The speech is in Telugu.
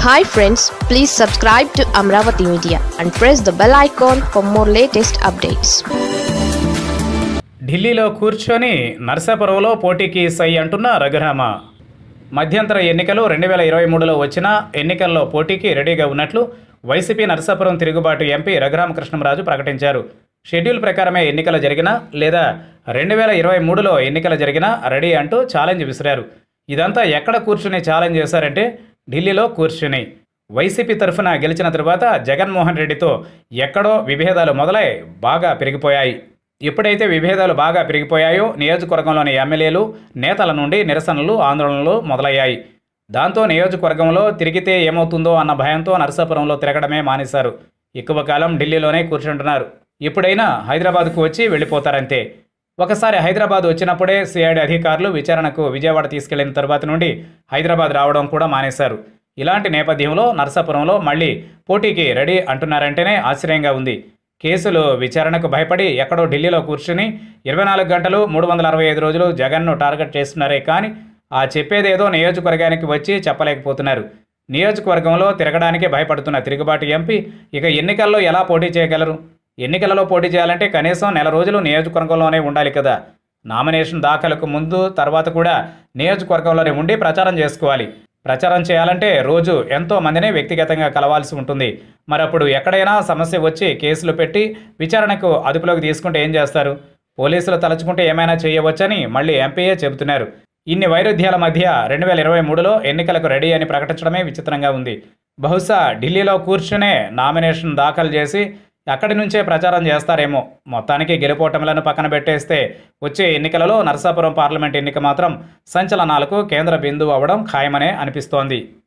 hi friends please subscribe to Amaravati media and press the bell icon for more latest updates ఢిల్లీలో కూర్చొని నర్సాపురంలో పోటీకి సై అంటున్న రఘురామ మధ్యంతర ఎన్నికలు రెండు వేల ఇరవై మూడులో వచ్చిన ఎన్నికల్లో పోటీకి రెడీగా ఉన్నట్లు వైసీపీ నర్సాపురం తిరుగుబాటు ఎంపీ రఘురామకృష్ణంరాజు ప్రకటించారు షెడ్యూల్ ప్రకారమే ఎన్నికలు జరిగినా లేదా రెండు వేల ఇరవై మూడులో ఎన్నికలు జరిగినా రెడీ అంటూ ఛాలెంజ్ విసిరారు ఇదంతా ఎక్కడ కూర్చుని ఛాలెంజ్ చేశారంటే ఢిల్లీలో కూర్చుని వైసీపీ తరఫున గెలిచిన తరువాత జగన్మోహన్ రెడ్డితో ఎక్కడో విభేదాలు మొదలై బాగా పెరిగిపోయాయి ఎప్పుడైతే విభేదాలు బాగా పెరిగిపోయాయో నియోజకవర్గంలోని ఎమ్మెల్యేలు నేతల నుండి నిరసనలు ఆందోళనలు మొదలయ్యాయి దాంతో నియోజకవర్గంలో తిరిగితే ఏమవుతుందో అన్న భయంతో నరసాపురంలో తిరగడమే మానేశారు ఎక్కువ కాలం ఢిల్లీలోనే కూర్చుంటున్నారు ఇప్పుడైనా హైదరాబాద్కు వచ్చి వెళ్ళిపోతారంతే ఒకసారి హైదరాబాద్ వచ్చినప్పుడే సిఐడి అధికారులు విచారణకు విజయవాడ తీసుకెళ్లిన తర్వాత నుండి హైదరాబాద్ రావడం కూడా మానేశారు ఇలాంటి నేపథ్యంలో నరసాపురంలో మళ్ళీ పోటీకి రెడీ అంటున్నారంటేనే ఆశ్చర్యంగా ఉంది కేసులు విచారణకు భయపడి ఎక్కడో ఢిల్లీలో కూర్చుని ఇరవై నాలుగు గంటలు మూడు వందల అరవై ఐదు రోజులు జగన్ను టార్గెట్ చేస్తున్నారే కానీ ఆ చెప్పేదేదో నియోజకవర్గానికి వచ్చి చెప్పలేకపోతున్నారు నియోజకవర్గంలో తిరగడానికి భయపడుతున్న తిరుగుబాటు ఎంపీ ఇక ఎన్నికల్లో ఎలా పోటీ చేయగలరు ఎన్నికలలో పోటీ చేయాలంటే కనీసం నెల రోజులు నియోజకవర్గంలోనే ఉండాలి కదా నామినేషన్ దాఖలకు ముందు తర్వాత కూడా నియోజకవర్గంలోనే ఉండి ప్రచారం చేసుకోవాలి ప్రచారం చేయాలంటే రోజు ఎంతో మందిని వ్యక్తిగతంగా కలవాల్సి ఉంటుంది మరి అప్పుడు ఎక్కడైనా సమస్య వచ్చి కేసులు పెట్టి విచారణకు అదుపులోకి తీసుకుంటే ఏం చేస్తారు పోలీసులు తలుచుకుంటే ఏమైనా చేయవచ్చని మళ్ళీ ఎంపీఏ చెబుతున్నారు ఇన్ని వైరుధ్యాల మధ్య రెండు వేల ఇరవై మూడులో ఎన్నికలకు రెడీ అని ప్రకటించడమే విచిత్రంగా ఉంది బహుశా ఢిల్లీలో కూర్చునే నామినేషన్ దాఖలు చేసి అక్కడి నుంచే ప్రచారం చేస్తారేమో మొత్తానికి గెలుపోటములను పక్కన పెట్టేస్తే వచ్చే ఎన్నికలలో నరసాపురం పార్లమెంట్ ఎన్నిక మాత్రం సంచలనాలకు కేంద్ర బిందువు అవ్వడం ఖాయమనే అనిపిస్తోంది